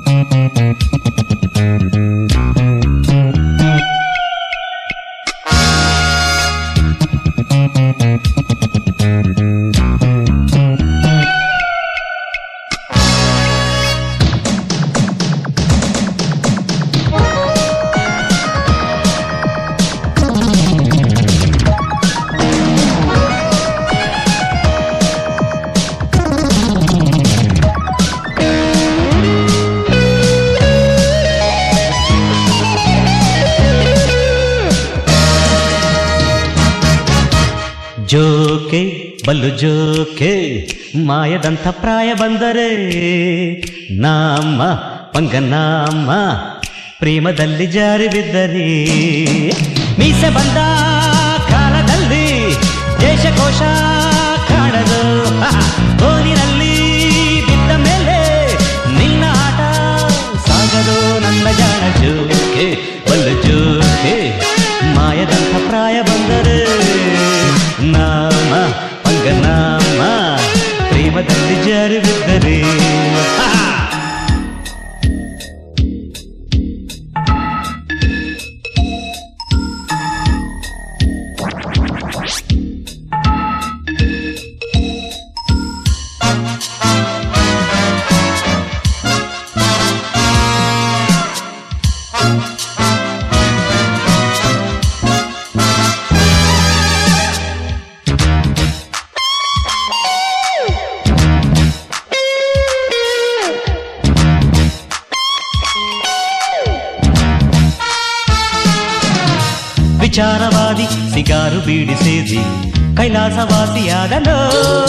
ಜೋಕೆ ಬಲ್ಲು ಜೋಕೆ ಮಾಯದಂಥ ಪ್ರಾಯ ಬಂದರೆ ನಾಮ ಪಂಗನಾಮ ಪ್ರೇಮದಲ್ಲಿ ಜಾರಿ ಬಿದ್ದರೆ ಮೀಸೆ ಬಂದ ಕಾಲದಲ್ಲಿ ದೇಶಕೋಶ ಕಾಣದು ಗೋಲಿನಲ್ಲಿ ಬಿದ್ದ ಮೇಲೆ ನಿನ್ನ ಆಟ ಸಾಗದು ನನ್ನ ಜಾಣ ಜೋಕೆ ಬಲ್ಲು ಜೋಕೆ ಮಾಯದಂಥ ಪ್ರಾಯ ಬಂದರೆ ನಾಮ ಪಂಗನಾಮ ಪ್ರೇಮದಲ್ಲಿ ಜಾರಿ ಬಿದ್ದರೆ ವಿಚಾರವಾದಿ ಸಿಗಾರು ಬೀಡಿ ಸೇದಿ ಕೈಲಾಸವಾಸಿಯಾದನು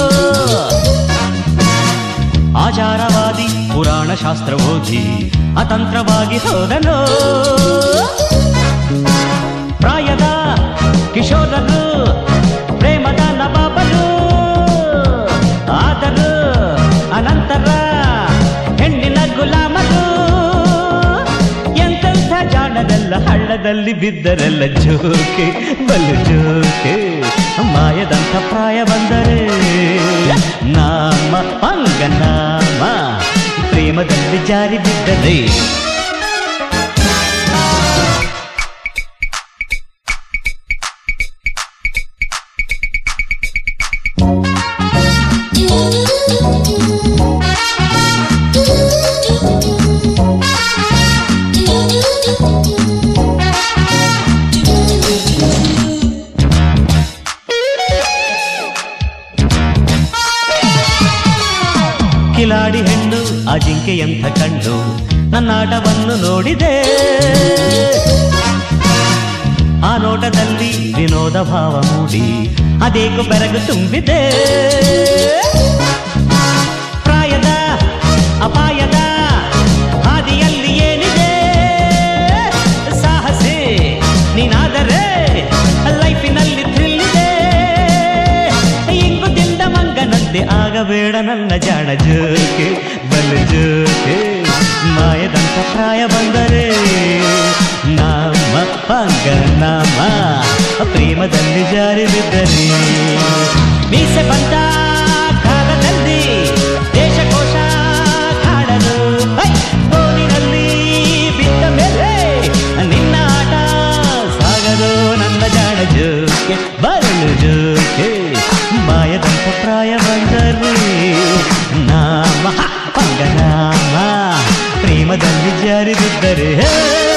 ಆಚಾರವಾದಿ ಪುರಾಣ ಶಾಸ್ತ್ರ ಓದಿ ಅತಂತ್ರವಾಗಿ ಹೋದನು ಪ್ರಾಯದ ಕಿಶೋರರು ಪ್ರೇಮದ ನವಾಬರು ಆದರು ಅನಂತರ ಹೆಣ್ಣಿನ ಗುಲಾಮರು ಎಂತೆಂಥ ಜಾಣರೆಲ್ಲ ಹಳ್ಳದಲ್ಲಿ ಬಿದ್ದರೆಲ್ಲ ಜೋಕೆ ಬಲು ಜೋಕೆ ಮಾಯದಂಥ ಪ್ರಾಯ ಬಂದರೆ ನಾಮ ಅಂಗನಾಮ ಪ್ರೇಮದಲ್ಲಿ ಜಾರಿ ಬಿದ್ದರೆ ಕಿಲಾಡಿ ಹೆಣ್ಣು ಅಜಿಂಕೆಯಂಥ ಕಣ್ಣು ನನ್ನಾಟವನ್ನು ನೋಡಿದೆ ಆ ನೋಟದಲ್ಲಿ ವಿನೋದ ಭಾವ ಮೂಡಿ ಅದೇಕು ಬೆರಗು ತುಂಬಿದೆ ಪ್ರಾಯದ ಅಪಾಯದ ಹಾದಿಯಲ್ಲಿ ಏನಿದೆ ಸಾಹಸಿ ನೀನಾದರೆ ಲೈಫಿನಲ್ಲಿ ಥ್ರಿಲ್ಲಿದೆ ಇಂಗುದಿಂದ ಮಂಗನಂತೆ ಆಗಬೇಡ ನನ್ನ ಜಾಣ ಜೋಕೆ ಬಲು ಜೋಕೆ ಮಾಯದಂತ ಪ್ರಾಯ ಬಂದರೆ ನಾಮ ಪಂಗನಾಮ ಪ್ರೇಮದಲ್ಲಿ ಜಾರಿ ಬಿದ್ದರೆ ಮೀಸೆ ಬಂದ ಕಾಲದಲ್ಲಿ ದೇಶಕೋಶ ಕಾಡಲು ಹೈ! ಗೋಲಿನಲ್ಲಿ ಬಿದ್ದ ಮೇಲೆ ನಿನ್ನ ಆಟ ಸಾಗದು ನನ್ನ ಜಾಣ ಜೋಕೆ ಬರಲು ಜೋಕೆ ಮಾಯದಂತ ಪ್ರಾಯ ಬಂದರೆ ನಾಮ ಪಂಗನಾಮ ಪ್ರೇಮದಲ್ಲಿ ಜಾರಿ ಬಿದ್ದರೆ ಹೇ